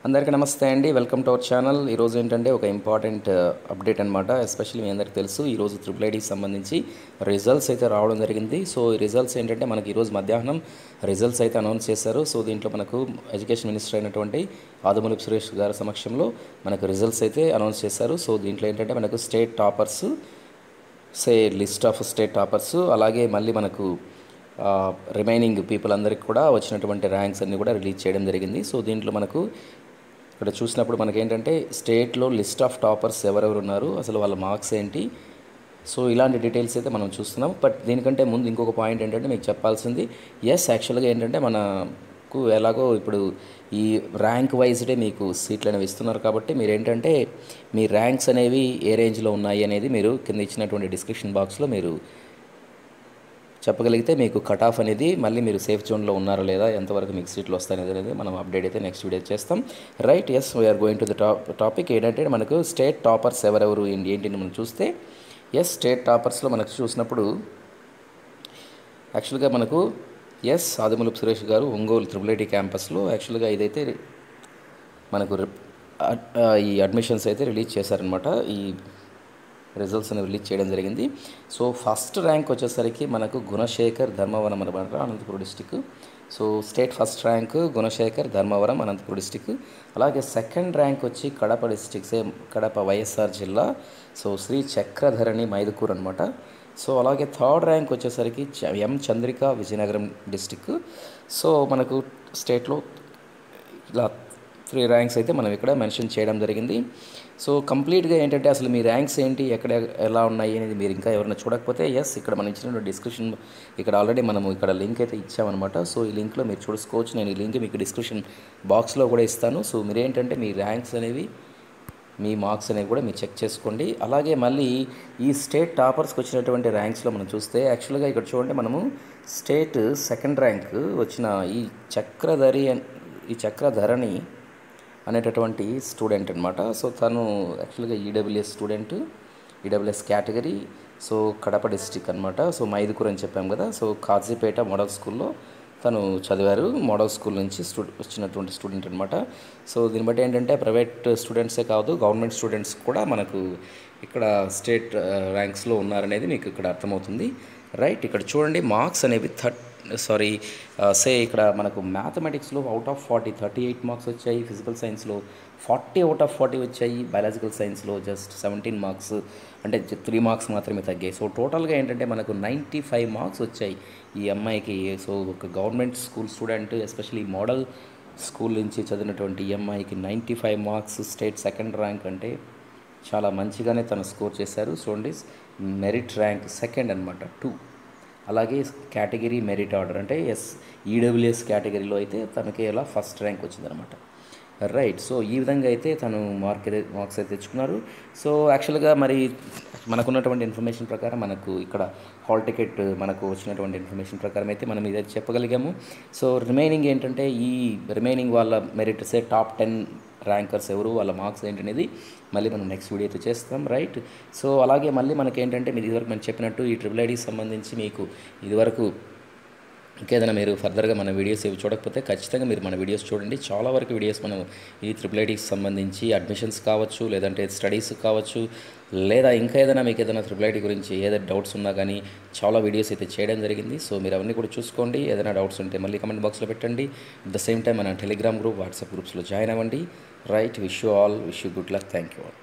అందరికీ నమస్తే అండి వెల్కమ్ టు అవర్ ఛానల్ ఈరోజు ఏంటంటే ఒక ఇంపార్టెంట్ అప్డేట్ అనమాట ఎస్పెషల్లీ మీ అందరికీ తెలుసు ఈరోజు త్రిపుల్ ఐడికి సంబంధించి రిజల్ట్స్ అయితే రావడం జరిగింది సో ఈ రిజల్ట్స్ ఏంటంటే మనకి ఈరోజు మధ్యాహ్నం రిజల్ట్స్ అయితే అనౌన్స్ చేశారు సో దీంట్లో మనకు ఎడ్యుకేషన్ మినిస్టర్ అయినటువంటి ఆదమూలపు సురేష్ గారి సమక్షంలో మనకు రిజల్ట్స్ అయితే అనౌన్స్ చేశారు సో దీంట్లో ఏంటంటే మనకు state toppers say list of state toppers అలాగే మళ్ళీ మనకు రిమైనింగ్ పీపుల్ అందరికి కూడా వచ్చినటువంటి ర్యాంక్స్ అన్నీ కూడా రిలీజ్ చేయడం జరిగింది సో దీంట్లో మనకు ఇక్కడ చూసినప్పుడు మనకి ఏంటంటే స్టేట్లో లిస్ట్ ఆఫ్ టాపర్స్ ఎవరెవరు ఉన్నారు అసలు వాళ్ళ మార్క్స్ ఏంటి సో ఇలాంటి డీటెయిల్స్ అయితే మనం చూస్తున్నాం బట్ దీనికంటే ముందు ఇంకొక పాయింట్ ఏంటంటే మీకు చెప్పాల్సింది ఎస్ యాక్చువల్గా ఏంటంటే మనకు ఎలాగో ఇప్పుడు ఈ ర్యాంక్ వైజ్డే మీకు సీట్లు అనేవి ఇస్తున్నారు కాబట్టి మీరు ఏంటంటే మీ ర్యాంక్స్ అనేవి ఏ రేంజ్లో ఉన్నాయి అనేది మీరు కింద ఇచ్చినటువంటి డిస్క్రిప్షన్ బాక్స్లో మీరు చెప్పగలిగితే మీకు కట్ ఆఫ్ అనేది మళ్ళీ మీరు సేఫ్ జోన్లో ఉన్నారా లేదా ఎంతవరకు మీకు సీట్లు వస్తాయి అనేది మనం అప్డేట్ అయితే నెక్స్ట్ వీడియో చేస్తాం right yes we are going to the top topic ఏంటంటే మనకు స్టేట్ టాపర్స్ ఎవరెవరు ఏంటి ఏంటి మనం చూస్తే ఎస్ స్టేట్ టాపర్స్లో మనకు చూసినప్పుడు యాక్చువల్గా మనకు ఎస్ ఆదిమూలపు సురేష్ గారు ఒంగోలు త్రిబుల్ ఐటీ క్యాంపస్లో యాక్చువల్గా ఇదైతే మనకు ఈ అడ్మిషన్స్ అయితే రిలీజ్ చేశారనమాట ఈ రిజల్ట్స్ అనేవి రిలీజ్ చేయడం జరిగింది సో ఫస్ట్ ర్యాంక్ వచ్చేసరికి మనకు గుణశేఖర్ ధర్మవరం అనమాట Anantapuram district so state first rank Gunasekhar Dharmavaram Anantapuram district అలాగే సెకండ్ ర్యాంక్ వచ్చి Kadapa district same Kadapa YSR జిల్లా సో శ్రీ చక్రధరణి మైదుకూర్ అనమాట సో అలాగే థర్డ్ ర్యాంక్ వచ్చేసరికి M Chandrika Vizianagaram district so మనకు స్టేట్లో ఇలా త్రీ ర్యాంక్స్ అయితే మనం ఇక్కడ మెన్షన్ చేయడం జరిగింది సో కంప్లీట్గా ఏంటంటే అసలు మీ ర్యాంక్స్ ఏంటి ఎక్కడ ఎలా ఉన్నాయి అనేది మీరు ఇంకా ఎవరైనా చూడకపోతే ఎస్ ఇక్కడ మనం ఇచ్చిన డిస్క్రిప్షన్ ఇక్కడ ఆల్రెడీ మనము ఇక్కడ లింక్ అయితే ఇచ్చామన్నమాట సో ఈ లింక్లో మీరు చూసుకోవచ్చు నేను ఈ లింక్ మీకు డిస్క్రిప్షన్ బాక్స్లో కూడా ఇస్తాను సో మీరు ఏంటంటే మీ ర్యాంక్స్ అనేవి మీ మార్క్స్ అనేవి కూడా మీరు చెక్ చేసుకోండి అలాగే మళ్ళీ ఈ స్టేట్ టాపర్స్కి వచ్చినటువంటి ర్యాంక్స్లో మనం చూస్తే యాక్చువల్గా ఇక్కడ చూడండి మనము స్టేట్ సెకండ్ ర్యాంక్ వచ్చిన ఈ చక్రధరి ఈ చక్రధరణి అనేటటువంటి స్టూడెంట్ అనమాట సో తను యాక్చువల్గా EWS student EWS category so Kadapa district అనమాట సో మైదుకూర్ అని చెప్పాం కదా సో కాజీపేట మోడల్ స్కూల్లో తను చదివారు మోడల్ స్కూల్ నుంచి స్టూ వచ్చినటువంటి స్టూడెంట్ అనమాట సో దీన్ని బట్టి ఏంటంటే ప్రైవేట్ స్టూడెంట్సే కాదు గవర్నమెంట్ స్టూడెంట్స్ కూడా మనకు ఇక్కడ స్టేట్ ర్యాంక్స్లో ఉన్నారనేది మీకు ఇక్కడ అర్థమవుతుంది రైట్ ఇక్కడ చూడండి మార్క్స్ అనేవి థర్ట్ సారీ సే ఇక్కడ మనకు మ్యాథమెటిక్స్లో out of forty thirty eight marks వచ్చాయి ఫిజికల్ సైన్స్లో ఫార్టీ అవుట్ ఆఫ్ ఫార్టీ వచ్చాయి బయాలజికల్ సైన్స్లో జస్ట్ సెవెంటీన్ మార్క్స్ అంటే త్రీ మార్క్స్ మాత్రమే తగ్గాయి సో టోటల్గా ఏంటంటే మనకు నైంటీ ఫైవ్ మార్క్స్ వచ్చాయి ఈ అమ్మాయికి సో ఒక government school student especially model school నుంచి చదివినటువంటి ఈ అమ్మాయికి ninety five marks state second rank అంటే చాలా మంచిగానే తను స్కోర్ చేశారు చూడండి మెరిట్ ర్యాంక్ సెకండ్ అనమాట టూ అలాగే కేటగిరీ మెరిట్ ఆర్డర్ అంటే ఎస్ ఈడబ్ల్యూఎస్ కేటగిరీలో అయితే తనకి ఎలా ఫస్ట్ ర్యాంక్ వచ్చిందనమాట రైట్ సో ఈ విధంగా అయితే తను మార్క్ మార్క్స్ అయితే తెచ్చుకున్నారు సో యాక్చువల్గా మరి మనకున్నటువంటి ఇన్ఫర్మేషన్ ప్రకారం మనకు ఇక్కడ హాల్ టికెట్ మనకు వచ్చినటువంటి ఇన్ఫర్మేషన్ ప్రకారం అయితే మనం ఇదైతే చెప్పగలిగాము సో రిమైనింగ్ ఏంటంటే ఈ రిమైనింగ్ వాళ్ళ merit say top ten rankers ఎవరు వాళ్ళ మార్క్స్ ఏంటనేది మళ్ళీ మనం నెక్స్ట్ వీడియో అయితే చేస్తాం రైట్ సో అలాగే మళ్ళీ మనకి ఏంటంటే మీరు ఇదివరకు మనం చెప్పినట్టు ఈ ట్రిపుల్ ఐడికి సంబంధించి మీకు ఇదివరకు ఇంకేదైనా మీరు ఫర్దర్గా మన వీడియోస్ ఇవి చూడకపోతే ఖచ్చితంగా మీరు మన వీడియోస్ చూడండి చాలా వరకు వీడియోస్ మనం ఈ ట్రిపుల్ ఐటీకి సంబంధించి అడ్మిషన్స్ కావచ్చు లేదంటే స్టడీస్ కావచ్చు లేదా ఇంకా ఏదైనా మీకు ఏదైనా ట్రిపుల్ ఐటీ గురించి ఏదైనా డౌట్స్ ఉన్నా కానీ చాలా వీడియోస్ అయితే చేయడం జరిగింది సో మీరు అవన్నీ కూడా చూసుకోండి ఏదైనా డౌట్స్ ఉంటే మళ్ళీ కమెంట్ బాక్స్లో పెట్టండి అట్ ద సేమ్ టైం మన టెలిగ్రామ్ గ్రూప్ వాట్సాప్ గ్రూప్స్లో జాయిన్ అవ్వండి right wish you all wish you good luck thank you all